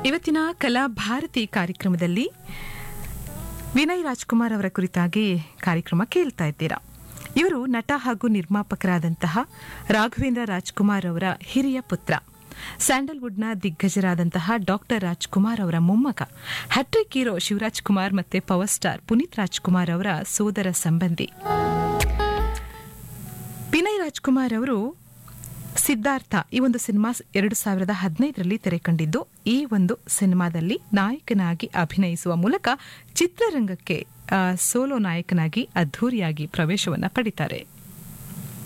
ಇವತ್ತಿನ ಕಲಾ ಭಾರತಿ ಕಾರ್ಯಕ್ರಮದಲ್ಲಿ ವಿನಯ್ ರಾಜ್ಕುಮಾರ್ ಅವರ ಕುರಿತಾಗಿ ಕಾರ್ಯಕ್ರಮ ಕೇಳ್ತಾ ಇದ್ದೀರಾ ಇವರು ನಟ ಹಾಗೂ ನಿರ್ಮಾಪಕರಾದಂತಹ ರಾಘವೇಂದ್ರ ರಾಜ್ಕುಮಾರ್ ಅವರ ಹಿರಿಯ ಪುತ್ರ ಸ್ಯಾಂಡಲ್ವುಡ್ನ ದಿಗ್ಗಜರಾದಂತಹ ಡಾಕ್ಟರ್ ರಾಜ್ಕುಮಾರ್ ಅವರ ಮೊಮ್ಮಗ ಹ್ಯಾಟ್ರಿಕ್ ಹೀರೋ ಶಿವರಾಜ್ ಕುಮಾರ್ ಮತ್ತೆ ಪವರ್ ಸ್ಟಾರ್ ಪುನೀತ್ ರಾಜ್ಕುಮಾರ್ ಅವರ ಸೋದರ ಸಂಬಂಧಿ ವಿನಯ್ ರಾಜ್ಕುಮಾರ್ ಅವರು ಸಿದ್ಧಾರ್ಥ ಈ ಒಂದು ಸಿನಿಮಾ ಎರಡು ಸಾವಿರದ ಹದಿನೈದರಲ್ಲಿ ತೆರೆ ಕಂಡಿದ್ದು ಈ ಒಂದು ಸಿನಿಮಾದಲ್ಲಿ ನಾಯಕನಾಗಿ ಅಭಿನಯಿಸುವ ಮೂಲಕ ಚಿತ್ರರಂಗಕ್ಕೆ ಆ, ಸೋಲೋ ನಾಯಕನಾಗಿ ಅದ್ಧೂರಿಯಾಗಿ ಪ್ರವೇಶವನ್ನ ಪಡಿತಾರೆ